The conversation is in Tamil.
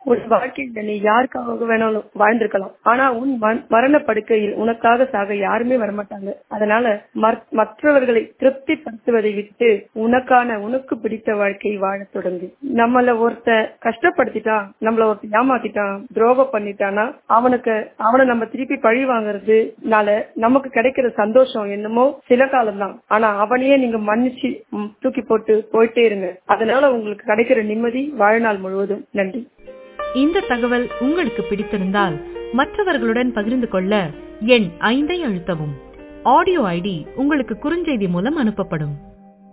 உன் வாழ்க்கையில நீ யாருக்காக வேணாலும் வாழ்ந்திருக்கலாம் ஆனா உன் ம- மரண படுக்கையில் உனக்காக சாக யாருமே வரமாட்டாங்க அதனால மற்- மற்றவர்களை திருப்திப்படுத்துவதை விட்டு உனக்கான உனக்கு பிடித்த வாழ்க்கை வாழத் தொடங்கு நம்மள ஒருத்த கஷ்டப்படுத்திட்டான் நம்மள ஒருத்த ஏமாத்திட்டான் துரோகம் பண்ணிட்டானா அவனுக்கு அவனை நம்ம திருப்பி பழி வாங்குறதுனால நமக்கு கிடைக்கிற சந்தோஷம் என்னமோ சில காலம்தான் ஆனா அவனையே நீங்க மன்னிச்சு ம், தூக்கி போட்டு போயிட்டே இருங்க அதனால உங்களுக்கு கிடைக்கிற நிம்மதி வாழ்நாள் முழுவதும் நன்றி இந்த தகவல் உங்களுக்கு பிடித்திருந்தால் மற்றவர்களுடன் பகிர்ந்து கொள்ள எண் ஐந்தை அழுத்தவும் ஆடியோ ஐடி உங்களுக்கு குறுஞ்செய்தி மூலம் அனுப்பப்படும்